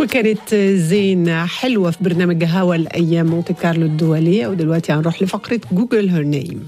وكانت زين حلوة في برنامج هوا الأيام مونتي كارلو الدولية ودلوقتي هنروح لفقرة جوجل هير نيم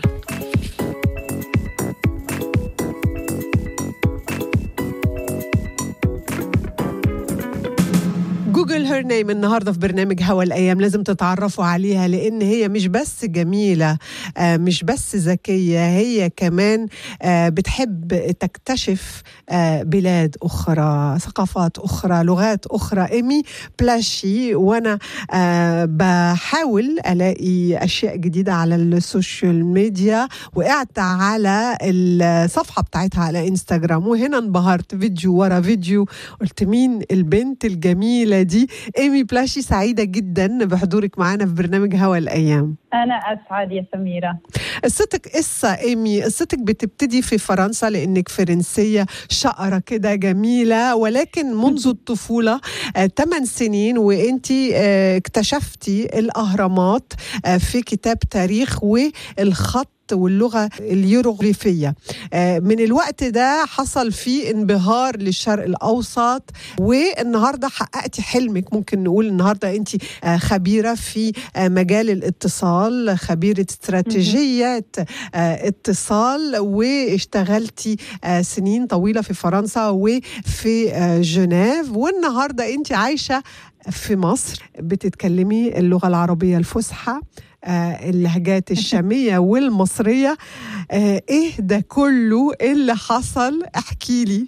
جوجل هير نيم النهارده في برنامج هوا الايام لازم تتعرفوا عليها لان هي مش بس جميله آه مش بس ذكيه هي كمان آه بتحب تكتشف آه بلاد اخرى ثقافات اخرى لغات اخرى ايمي بلاشي وانا آه بحاول الاقي اشياء جديده على السوشيال ميديا وقعدت على الصفحه بتاعتها على انستغرام وهنا انبهرت فيديو ورا فيديو قلت مين البنت الجميله دي ايمي بلاشي سعيده جدا بحضورك معانا في برنامج هوا الايام أنا أسعد يا سميرة قصتك قصة إيمي قصتك بتبتدي في فرنسا لأنك فرنسية شقرة كده جميلة ولكن منذ الطفولة 8 سنين وأنت اكتشفتي الأهرامات آه، في كتاب تاريخ والخط واللغة اليوروغليفية آه، من الوقت ده حصل فيه انبهار للشرق الأوسط والنهاردة حققتي حلمك ممكن نقول النهاردة أنت آه، خبيرة في آه، مجال الاتصال خبيرة استراتيجيات آه، اتصال واشتغلتي آه، سنين طويلة في فرنسا وفي آه، جنيف والنهاردة أنت عايشة في مصر بتتكلمي اللغة العربية الفصحى آه، اللهجات الشامية والمصرية آه، ايه ده كله ايه اللي حصل احكي لي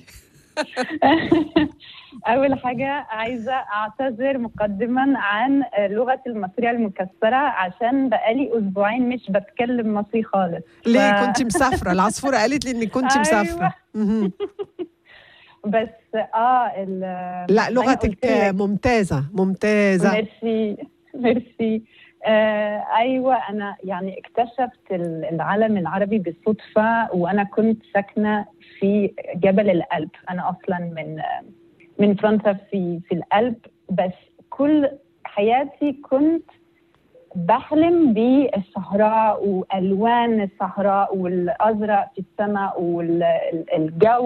أول حاجة عايزة أعتذر مقدما عن لغة المصرية المكسرة عشان بقالي أسبوعين مش بتكلم مصري خالص ليه كنت مسافرة العصفورة قالت لي انك كنت أيوة. مسافرة مهم. بس اه ال لا أنا لغتك قلت لك. ممتازة ممتازة ميرسي ميرسي آه ايوه انا يعني اكتشفت ال- العالم العربي بالصدفه وانا كنت ساكنه في جبل الألب انا اصلا من من فرنسا في في الألب بس كل حياتي كنت بحلم بالصحراء والوان الصحراء والازرق في السماء والجو